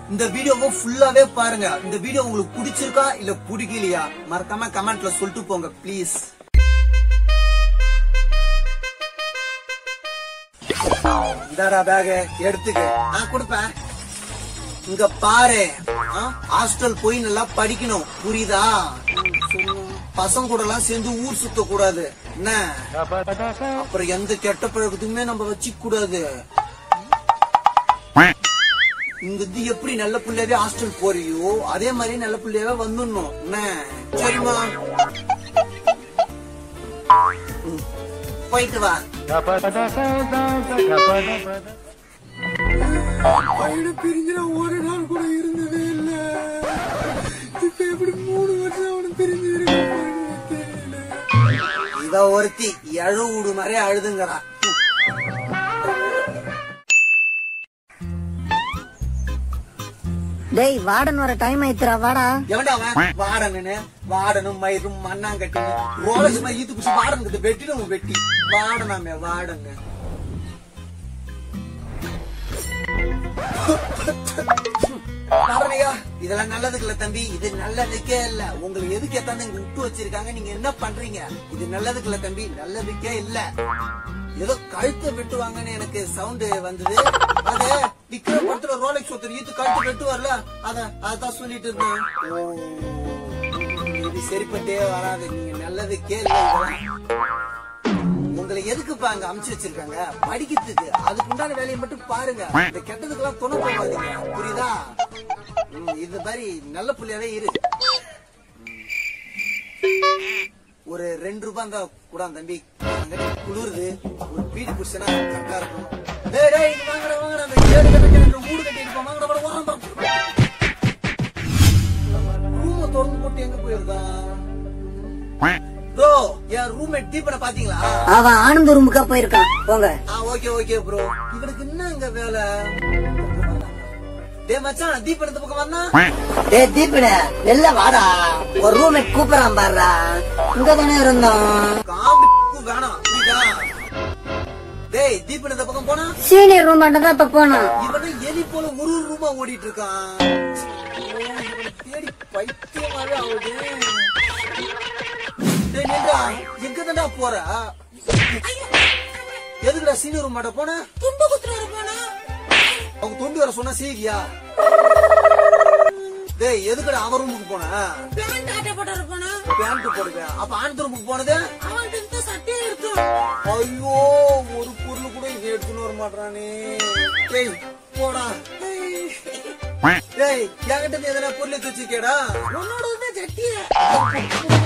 இந்த வீடியோவை ஃபுல்லாவே பாருங்க இந்த வீடியோ உங்களுக்கு பிடிச்சிருக்கா இல்ல பிடிக்கலையா மறக்காம கமெண்ட்ல சொல்லிட்டு போங்க ப்ளீஸ் இதாடா பேக் எடுத்துக்க நான் கொடுப்பேன் இங்க பாரு ஹாஸ்டல் போய் நல்லா படிக்கணும் புரியுதா பசங்க கூட எல்லாம் சேர்ந்து ஊர் சுத்த கூடாது என்ன அப்புறம் எந்த கெட்ட பழக்கத்துக்குமே நம்ம வச்சுக்க கூடாது இங்க இருந்து எப்படி நல்ல பிள்ளையாவே ஹாஸ்டல் போறியோ அதே மாதிரி நல்ல பிள்ளையாவே வந்துடணும் என்ன சரிம்மா ம், போயிட்டு வா பையனை பிரிஞ்சு நான் ஒரு நாள் கூட இருந்ததே இல்ல இப்ப எப்படி மூணு வருஷம் அவனை பிரிஞ்சு தெரியல இத ஒருத்தி எழு விடு மாதிரி அழுதுங்கிறா டேய் வார்டன் வர டைம் ஆயித்துரா வாடா எவன்டா அவன் வாடனு வாடனும் மயிரும் மண்ணாங்கட்டி ரோலக்ஸ் மாதிரி ஈத்து குச்சி வாடன் கிட்ட வெட்டிடும் வெட்டி வாடனாமே வாடன்னு பாருங்கய்யா, இதெல்லாம் நல்லதுக்கு இல்ல தம்பி இது நல்லதுக்கே இல்ல உங்களுக்கு எதுக்கு எத்தாந்து இங்க விட்டு வச்சிருக்காங்க நீங்க என்ன பண்றீங்க இது நல்லதுக்கு இல்ல தம்பி நல்லதுக்கே இல்ல ஏதோ கழுத்தை வெட்டுவாங்கன்னு எனக்கு சவுண்ட் வந்தது அது விக்ரம் படத்துல ரோலெக்ஸ் ஒருத்தர் ஈத்து கழுத்து வெட்டுவார்ல அத அதான் சொல்லிட்டு இருந்தேன் ஓ, இது சரிப்பட்டே வராது நீங்க நல்லதுக்கே இல்ல இதெல்லாம் உங்களை எதுக்குப்பா அங்க அமுச்சு வச்சிருக்காங்க படிக்கிறதுக்கு அதுக்கு உண்டான வேலையை மட்டும் பாருங்க இந்த கெட்டதுக்கெல்லாம் துணை போகாதீங்க புரியுதா ம், இது மாதிரி நல்ல புள்ளியாவே இரு ம். ஒரு ரெண்டு ரூபாய் தான் கூட தம்பி அங்க குளிருது ஒரு பீடி குடிச்சனா கரெக்டா இருக்கும் டேய் டேய் இங்க வாங்கடா வாங்கடா அந்த ஏழு கட்ட கிணறு வீடு கட்டி இருப்போம் வாங்கடா வாடா வாடா ரூம திறந்து போட்டு எங்க போயிருக்கான் ப்ரோ என் ரூம்மேட் தீபனை பாத்தீங்களா அவன் ஆனந்த ரூமுக்கா போயிருக்கான் போங்க ஆ ஓகே ஓகே ப்ரோ இவனுக்கு என்ன இங்க வேலை டேய் மச்சான் தீபன் இந்த பக்கம் வந்தா டேய் தீபன வெளில வாடா ஒரு ரூம்மேட் கூப்பிடறான் பாருடா இங்க தானே இருந்தோம் காமெடி வேணாம் புரியுதா டேய் தீபன் இந்த பக்கம் போனா சீனியர் ரூம் மட்டும் தான் இப்ப போனோம் இவனும் எலி போல ஒரு ஒரு ரூமா ஓடிட்டு இருக்கான் ஓ, இவனை தேடி பைத்தியமாவே ஆகுது டேய் நின்றா எங்க தான்டா போற எதுக்குடா சீனியர் ரூம் மாட்ட போன துண்டு குத்துட்டு வர போனா அவங்க தொண்டு வர சொன்னா செய்வியா டேய் எதுக்குடா அவன் ரூமுக்கு போன பேண்ட் ஆட்டை போட்டு வர போனா பேண்ட் போடுவேன் அப்ப ஆண்ட ரூமுக்கு போனது அவன்கிட்ட இருந்த சட்டையை எடுத்தோம் ஐயோ ஒரு பொருள் கூட இங்க எடுத்துன்னு வர மாட்டானே டேய் போடா டேய் என்கிட்ட இருந்து எதனா பொருள் எடுத்து வச்சிருக்கேடா உன்னோட சட்டியை